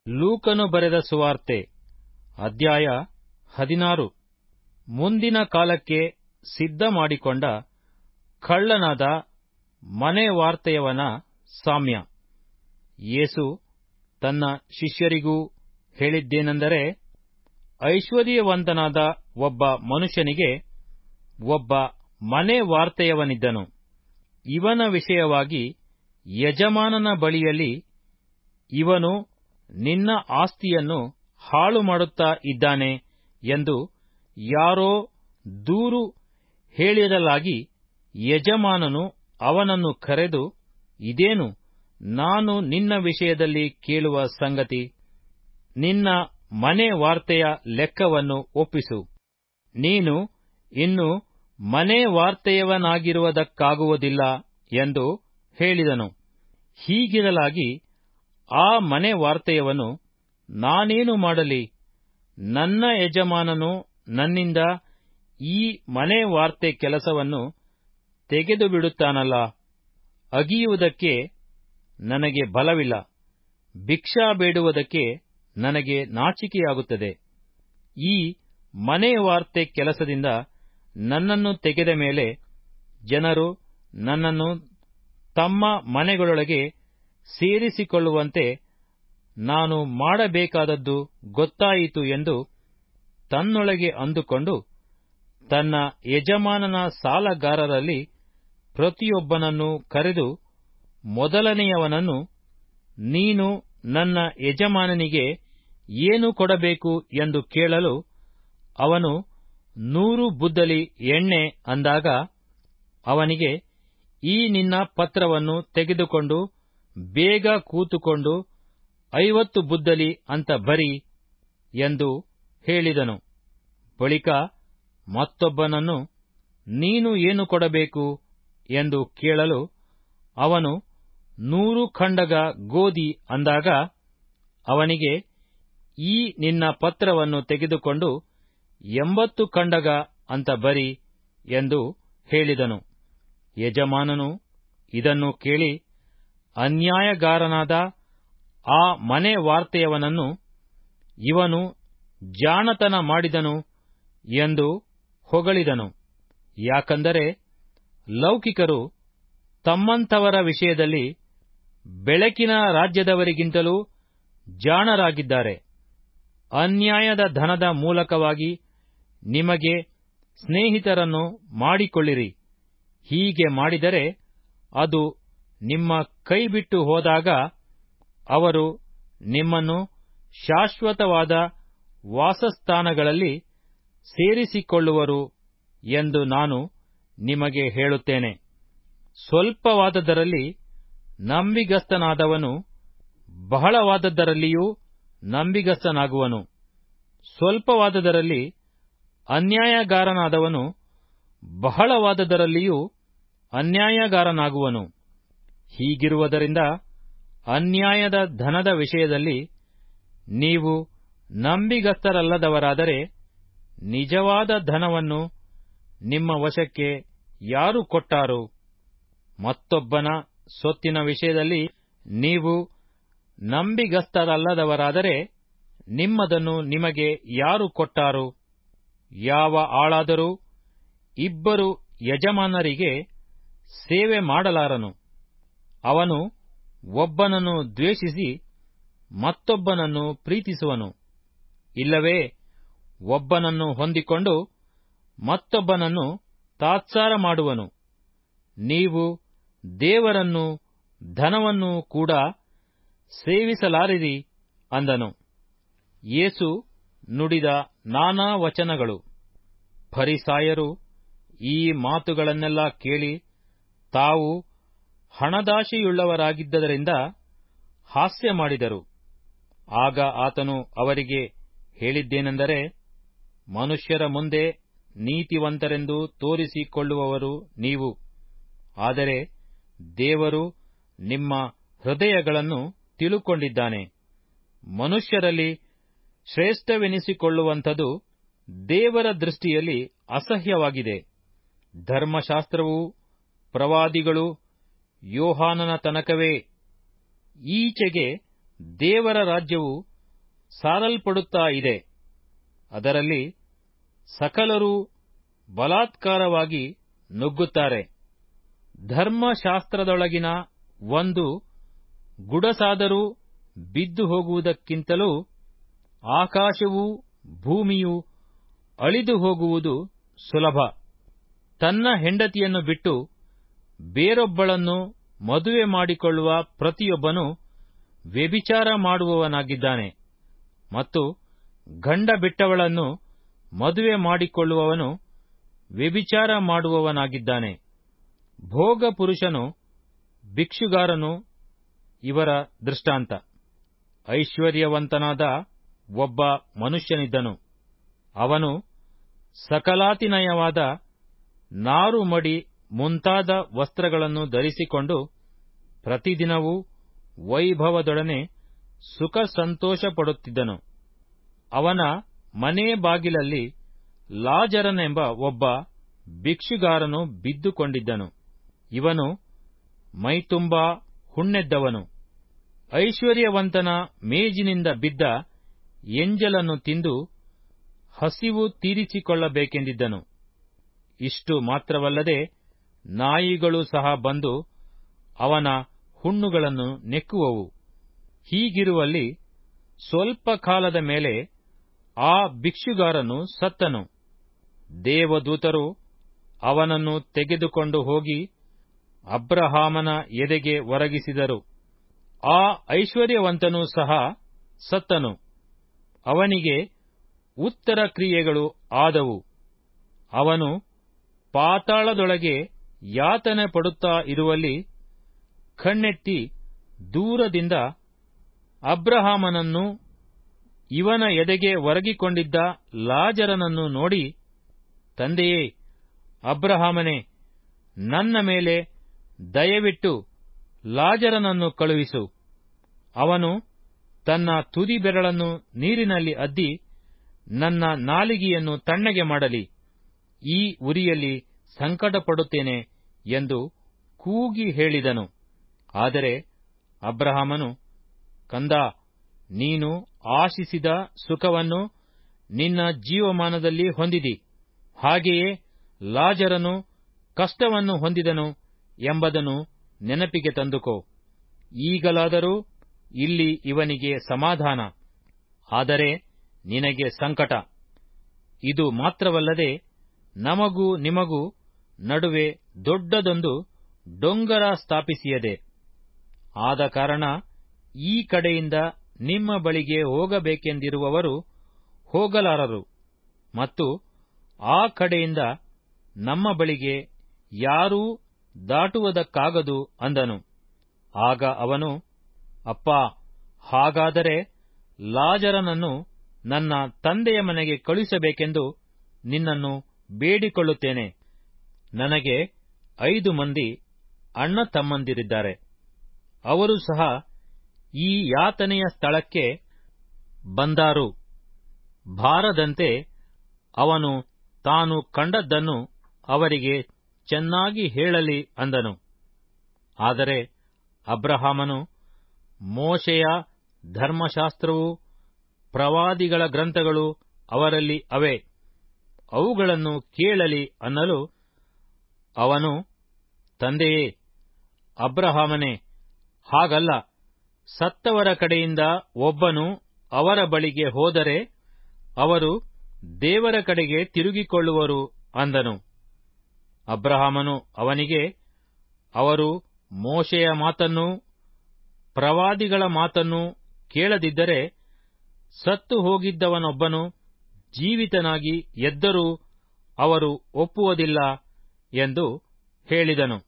ಲೂಕನು ಬರೆದ ಸುವಾರ್ತೆ ಅಧ್ಯಾಯ ಹದಿನಾರು ಮುಂದಿನ ಕಾಲಕ್ಕೆ ಸಿದ್ಧ ಮಾಡಿಕೊಂಡ ಕಳ್ಳನಾದ ಮನೆ ವಾರ್ತೆಯವನ ಸಾಮ್ಯ ಯೇಸು ತನ್ನ ಶಿಷ್ಯರಿಗೂ ಹೇಳಿದ್ದೇನೆಂದರೆ ಐಶ್ವರ್ಯವಂತನಾದ ಒಬ್ಬ ಮನುಷ್ಯನಿಗೆ ಒಬ್ಬ ಮನೆ ವಾರ್ತೆಯವನಿದ್ದನು ಇವನ ವಿಷಯವಾಗಿ ಯಜಮಾನನ ಬಳಿಯಲ್ಲಿ ಇವನು ನಿನ್ನ ಆಸ್ತಿಯನ್ನು ಹಾಳು ಮಾಡುತ್ತಾ ಇದ್ದಾನೆ ಎಂದು ಯಾರೋ ದೂರು ಹೇಳಿರಲಾಗಿ ಯಜಮಾನನು ಅವನನ್ನು ಕರೆದು ಇದೇನು ನಾನು ನಿನ್ನ ವಿಷಯದಲ್ಲಿ ಕೇಳುವ ಸಂಗತಿ ನಿನ್ನ ಮನೆ ವಾರ್ತೆಯ ಲೆಕ್ಕವನ್ನು ಒಪ್ಪಿಸು ನೀನು ಇನ್ನು ಮನೆ ವಾರ್ತೆಯವನಾಗಿರುವುದಕ್ಕಾಗುವುದಿಲ್ಲ ಎಂದು ಹೇಳಿದನು ಹೀಗಿರಲಾಗಿ ಆ ಮನೆ ವಾರ್ತೆಯವನು ನಾನೇನು ಮಾಡಲಿ ನನ್ನ ಯಜಮಾನನು ನನ್ನಿಂದ ಈ ಮನೆ ವಾರ್ತೆ ಕೆಲಸವನ್ನು ತೆಗೆದುಬಿಡುತ್ತಾನಲ್ಲ ಅಗಿಯುವುದಕ್ಕೆ ನನಗೆ ಬಲವಿಲ್ಲ ಭಿಕ್ಷಾ ಬೇಡುವುದಕ್ಕೆ ನನಗೆ ನಾಚಿಕೆಯಾಗುತ್ತದೆ ಈ ಮನೆ ವಾರ್ತೆ ಕೆಲಸದಿಂದ ನನ್ನನ್ನು ತೆಗೆದ ಮೇಲೆ ಜನರು ನನ್ನನ್ನು ತಮ್ಮ ಮನೆಗಳೊಳಗೆ ಸೇರಿಸಿಕೊಳ್ಳುವಂತೆ ನಾನು ಮಾಡಬೇಕಾದದ್ದು ಗೊತ್ತಾಯಿತು ಎಂದು ತನ್ನೊಳಗೆ ಅಂದುಕೊಂಡು ತನ್ನ ಯಜಮಾನನ ಸಾಲಗಾರರಲ್ಲಿ ಪ್ರತಿಯೊಬ್ಬನನ್ನು ಕರೆದು ಮೊದಲನೆಯವನನ್ನು ನೀನು ನನ್ನ ಯಜಮಾನನಿಗೆ ಏನು ಕೊಡಬೇಕು ಎಂದು ಕೇಳಲು ಅವನು ನೂರು ಬುದ್ದಲಿ ಎಣ್ಣೆ ಅಂದಾಗ ಅವನಿಗೆ ಈ ನಿನ್ನ ಪತ್ರವನ್ನು ತೆಗೆದುಕೊಂಡು ಬೇಗ ಕೂತುಕೊಂಡು ಐವತ್ತು ಬುದ್ದಲಿ ಅಂತ ಬರಿ ಎಂದು ಹೇಳಿದನು ಬಳಿಕ ಮತ್ತೊಬ್ಬನನ್ನು ನೀನು ಏನು ಕೊಡಬೇಕು ಎಂದು ಕೇಳಲು ಅವನು ನೂರು ಖಂಡಗ ಗೋಧಿ ಅಂದಾಗ ಅವನಿಗೆ ಈ ನಿನ್ನ ಪತ್ರವನ್ನು ತೆಗೆದುಕೊಂಡು ಎಂಬತ್ತು ಖಂಡಗ ಅಂತ ಬರಿ ಎಂದು ಹೇಳಿದನು ಯಜಮಾನನು ಇದನ್ನು ಕೇಳಿ ಅನ್ಯಾಯಗಾರನಾದ ಆ ಮನೆ ವಾರ್ತೆಯವನನ್ನು ಇವನು ಜಾಣತನ ಮಾಡಿದನು ಎಂದು ಹೊಗಳಿದನು ಯಾಕಂದರೆ ಲೌಕಿಕರು ತಮ್ಮಂಥವರ ವಿಷಯದಲ್ಲಿ ಬೆಳಕಿನ ರಾಜ್ಯದವರಿಗಿಂತಲೂ ಜಾಣರಾಗಿದ್ದಾರೆ ಅನ್ಯಾಯದ ಧನದ ಮೂಲಕವಾಗಿ ನಿಮಗೆ ಸ್ನೇಹಿತರನ್ನು ಮಾಡಿಕೊಳ್ಳಿರಿ ಹೀಗೆ ಮಾಡಿದರೆ ಅದು ನಿಮ್ಮ ಕೈಬಿಟ್ಟು ಹೋದಾಗ ಅವರು ನಿಮ್ಮನ್ನು ಶಾಶ್ವತವಾದ ವಾಸಸ್ಥಾನಗಳಲ್ಲಿ ಸೇರಿಸಿಕೊಳ್ಳುವರು ಎಂದು ನಾನು ನಿಮಗೆ ಹೇಳುತ್ತೇನೆ ಸ್ವಲ್ಪವಾದದರಲ್ಲಿ ನಂಬಿಗಸ್ತನಾದವನು ಬಹಳವಾದದ್ದರಲ್ಲಿಯೂ ನಂಬಿಗಸ್ತನಾಗುವನು ಸ್ವಲ್ಪವಾದದರಲ್ಲಿ ಅನ್ಯಾಯಗಾರನಾದವನು ಬಹಳವಾದದರಲ್ಲಿಯೂ ಅನ್ಯಾಯಗಾರನಾಗುವನು ಹೀಗಿರುವುದರಿಂದ ಅನ್ಯಾಯದ ಧನದ ವಿಷಯದಲ್ಲಿ ನೀವು ನಂಬಿಗಸ್ತರಲ್ಲದವರಾದರೆ ನಿಜವಾದ ಧನವನ್ನು ನಿಮ್ಮ ವಶಕ್ಕೆ ಯಾರು ಕೊಟ್ಟಾರು ಮತ್ತೊಬ್ಬನ ಸೊತ್ತಿನ ವಿಷಯದಲ್ಲಿ ನೀವು ನಂಬಿಗಸ್ತರಲ್ಲದವರಾದರೆ ನಿಮ್ಮದನ್ನು ನಿಮಗೆ ಯಾರು ಕೊಟ್ಟಾರು ಯಾವ ಆಳಾದರೂ ಇಬ್ಬರು ಯಜಮಾನರಿಗೆ ಸೇವೆ ಮಾಡಲಾರನು ಅವನು ಒಬ್ಬನನ್ನು ದ್ವೇಷಿಸಿ ಮತ್ತೊಬ್ಬನನ್ನು ಪ್ರೀತಿಸುವನು ಇಲ್ಲವೇ ಒಬ್ಬನನ್ನು ಹೊಂದಿಕೊಂಡು ಮತ್ತೊಬ್ಬನನ್ನು ತಾತ್ಸಾರ ಮಾಡುವನು ನೀವು ದೇವರನ್ನು ಧನವನ್ನು ಕೂಡ ಸೇವಿಸಲಾರಿರಿ ಅಂದನು ಯೇಸು ನುಡಿದ ನಾನಾ ವಚನಗಳು ಫರಿಸಾಯರು ಈ ಮಾತುಗಳನ್ನೆಲ್ಲ ಕೇಳಿ ತಾವು ಹಣದಾಶೆಯುಳ್ಳವರಾಗಿದ್ದರಿಂದ ಹಾಸ್ಯ ಮಾಡಿದರು ಆಗ ಆತನು ಅವರಿಗೆ ಹೇಳಿದ್ದೇನೆಂದರೆ ಮನುಷ್ಯರ ಮುಂದೆ ನೀತಿವಂತರೆಂದು ತೋರಿಸಿಕೊಳ್ಳುವವರು ನೀವು ಆದರೆ ದೇವರು ನಿಮ್ಮ ಹೃದಯಗಳನ್ನು ತಿಳುಕೊಂಡಿದ್ದಾನೆ ಮನುಷ್ಯರಲ್ಲಿ ಶ್ರೇಷ್ಠವೆನಿಸಿಕೊಳ್ಳುವಂಥದು ದೇವರ ದೃಷ್ಟಿಯಲ್ಲಿ ಅಸಹ್ಯವಾಗಿದೆ ಧರ್ಮಶಾಸ್ತ್ರವೂ ಪ್ರವಾದಿಗಳು ಯೋಹಾನನ ತನಕವೇ ಈಚೆಗೆ ದೇವರ ರಾಜ್ಯವು ಸಾರಲ್ಪಡುತ್ತಾ ಇದೆ ಅದರಲ್ಲಿ ಸಕಲರೂ ಬಲಾತ್ಕಾರವಾಗಿ ನುಗ್ಗುತ್ತಾರೆ ಧರ್ಮಶಾಸ್ತ್ರದೊಳಗಿನ ಒಂದು ಗುಡಸಾದರೂ ಬಿದ್ದು ಹೋಗುವುದಕ್ಕಿಂತಲೂ ಆಕಾಶವೂ ಭೂಮಿಯೂ ಅಳಿದು ಹೋಗುವುದು ಸುಲಭ ತನ್ನ ಹೆಂಡತಿಯನ್ನು ಬಿಟ್ಟು ಬೇರೊಬ್ಬಳನ್ನು ಮದುವೆ ಮಾಡಿಕೊಳ್ಳುವ ಪ್ರತಿಯೊಬ್ಬನು ವ್ಯಭಿಚಾರ ಮಾಡುವವನಾಗಿದ್ದಾನೆ ಮತ್ತು ಗಂಡ ಬಿಟ್ಟವಳನ್ನು ಮದುವೆ ಮಾಡಿಕೊಳ್ಳುವವನು ವ್ಯಭಿಚಾರ ಮಾಡುವವನಾಗಿದ್ದಾನೆ ಭೋಗ ಪುರುಷನು ಭಿಕ್ಷುಗಾರನು ಇವರ ದೃಷ್ಟಾಂತ ಐಶ್ವರ್ಯವಂತನಾದ ಒಬ್ಬ ಮನುಷ್ಯನಿದ್ದನು ಅವನು ಸಕಲಾತಿನಯವಾದ ನಾರು ಮಡಿ ಮುಂತಾದ ವಸ್ತ್ರಗಳನ್ನು ಧರಿಸಿಕೊಂಡು ಪ್ರತಿದಿನವೂ ವೈಭವದೊಡನೆ ಸುಖ ಸಂತೋಷಪಡುತ್ತಿದ್ದನು ಅವನ ಮನೆ ಬಾಗಿಲಲ್ಲಿ ಲಾಜರನೆಂಬ ಒಬ್ಬ ಭಿಕ್ಷುಗಾರನು ಬಿದ್ದುಕೊಂಡಿದ್ದನು ಇವನು ಮೈತುಂಬಾ ಹುಣ್ಣೆದ್ದವನು ಐಶ್ವರ್ಯವಂತನ ಮೇಜಿನಿಂದ ಬಿದ್ದ ಎಂಜಲನ್ನು ತಿಂದು ಹಸಿವು ತೀರಿಸಿಕೊಳ್ಳಬೇಕೆಂದಿದ್ದನು ಇಷ್ಟು ಮಾತ್ರವಲ್ಲದೆ ನಾಯಿಗಳು ಸಹ ಬಂದು ಅವನ ಹುಣ್ಣುಗಳನ್ನು ನೆಕ್ಕುವವು ಹೀಗಿರುವಲ್ಲಿ ಸ್ವಲ್ಪ ಕಾಲದ ಮೇಲೆ ಆ ಭಿಕ್ಷುಗಾರನು ಸತ್ತನು ದೇವದೂತರು ಅವನನ್ನು ತೆಗೆದುಕೊಂಡು ಹೋಗಿ ಅಬ್ರಹಾಮನ ಎದೆಗೆ ಒರಗಿಸಿದರು ಆ ಐಶ್ವರ್ಯವಂತನೂ ಸಹ ಸತ್ತನು ಅವನಿಗೆ ಉತ್ತರ ಕ್ರಿಯೆಗಳು ಆದವು ಅವನು ಪಾತಾಳದೊಳಗೆ ಯಾತನೆ ಪಡುತ್ತಾ ಇರುವಲ್ಲಿ ಕಣ್ಣೆತ್ತಿ ದೂರದಿಂದ ಅಬ್ರಹಾಮನನ್ನು ಇವನ ಎದೆಗೆ ಒರಗಿಕೊಂಡಿದ್ದ ಲಾಜರನನ್ನು ನೋಡಿ ತಂದೆಯೇ ಅಬ್ರಹಾಮನೇ ನನ್ನ ಮೇಲೆ ದಯವಿಟ್ಟು ಲಾಜರನನ್ನು ಕಳುಹಿಸು ಅವನು ತನ್ನ ತುದಿ ಬೆರಳನ್ನು ನೀರಿನಲ್ಲಿ ಅದ್ದಿ ನನ್ನ ನಾಲಿಗೆಯನ್ನು ತಣ್ಣಗೆ ಮಾಡಲಿ ಈ ಉರಿಯಲ್ಲಿ ಸಂಕಟಪಡುತ್ತೇನೆ ಎಂದು ಕೂಗಿ ಹೇಳಿದನು ಆದರೆ ಅಬ್ರಹಾಮನು ಕಂದ ನೀನು ಆಶಿಸಿದ ಸುಖವನ್ನು ನಿನ್ನ ಜೀವಮಾನದಲ್ಲಿ ಹೊಂದಿದಿ ಹಾಗೆಯೇ ಲಾಜರನು ಕಷ್ಟವನ್ನು ಹೊಂದಿದನು ಎಂಬುದನ್ನು ನೆನಪಿಗೆ ತಂದುಕೋ ಈಗಲಾದರೂ ಇಲ್ಲಿ ಇವನಿಗೆ ಸಮಾಧಾನ ಆದರೆ ನಿನಗೆ ಸಂಕಟ ಇದು ಮಾತ್ರವಲ್ಲದೆ ನಮಗೂ ನಿಮಗೂ ನಡುವೆ ದೊಡ್ಡದೊಂದು ಡೊಂಗರ ಸ್ಥಾಪಿಸಿಯದೆ ಆದ ಕಾರಣ ಈ ಕಡೆಯಿಂದ ನಿಮ್ಮ ಬಳಿಗೆ ಹೋಗಬೇಕೆಂದಿರುವವರು ಹೋಗಲಾರರು ಮತ್ತು ಆ ಕಡೆಯಿಂದ ನಮ್ಮ ಬಳಿಗೆ ಯಾರೂ ದಾಟುವುದಕ್ಕಾಗದು ಅಂದನು ಆಗ ಅವನು ಅಪ್ಪ ಹಾಗಾದರೆ ಲಾಜರನನ್ನು ನನ್ನ ತಂದೆಯ ಮನೆಗೆ ಕಳುಹಿಸಬೇಕೆಂದು ನಿನ್ನನ್ನು ಬೇಡಿಕೊಳ್ಳುತ್ತೇನೆ ನನಗೆ ಐದು ಮಂದಿ ಅಣ್ಣ ತಮ್ಮಂದಿರಿದ್ದಾರೆ ಅವರು ಸಹ ಈ ಯಾತನೆಯ ಸ್ಥಳಕ್ಕೆ ಬಂದಾರು ಬಾರದಂತೆ ಅವನು ತಾನು ಕಂಡದ್ದನ್ನು ಅವರಿಗೆ ಚೆನ್ನಾಗಿ ಹೇಳಲಿ ಅಂದನು ಆದರೆ ಅಬ್ರಹಾಮನು ಮೋಶೆಯ ಧರ್ಮಶಾಸ್ತ್ರವು ಪ್ರವಾದಿಗಳ ಗ್ರಂಥಗಳು ಅವರಲ್ಲಿ ಅವೆ ಅವುಗಳನ್ನು ಕೇಳಲಿ ಅನ್ನಲು ಅವನು ತಂದೆಯೇ ಅಬ್ರಹಾಮನೇ ಹಾಗಲ್ಲ ಸತ್ತವರ ಕಡೆಯಿಂದ ಒಬ್ಬನು ಅವರ ಬಳಿಗೆ ಹೋದರೆ ಅವರು ದೇವರ ಕಡೆಗೆ ತಿರುಗಿಕೊಳ್ಳುವರು ಅಂದನು ಅಬ್ರಹಾಮನು ಅವನಿಗೆ ಅವರು ಮೋಶೆಯ ಮಾತನ್ನೂ ಪ್ರವಾದಿಗಳ ಮಾತನ್ನೂ ಕೇಳದಿದ್ದರೆ ಸತ್ತು ಹೋಗಿದ್ದವನೊಬ್ಬನು ಜೀವಿತನಾಗಿ ಎದ್ದರೂ ಅವರು ಒಪ್ಪುವುದಿಲ್ಲ ಎಂದು ಹೇಳಿದನು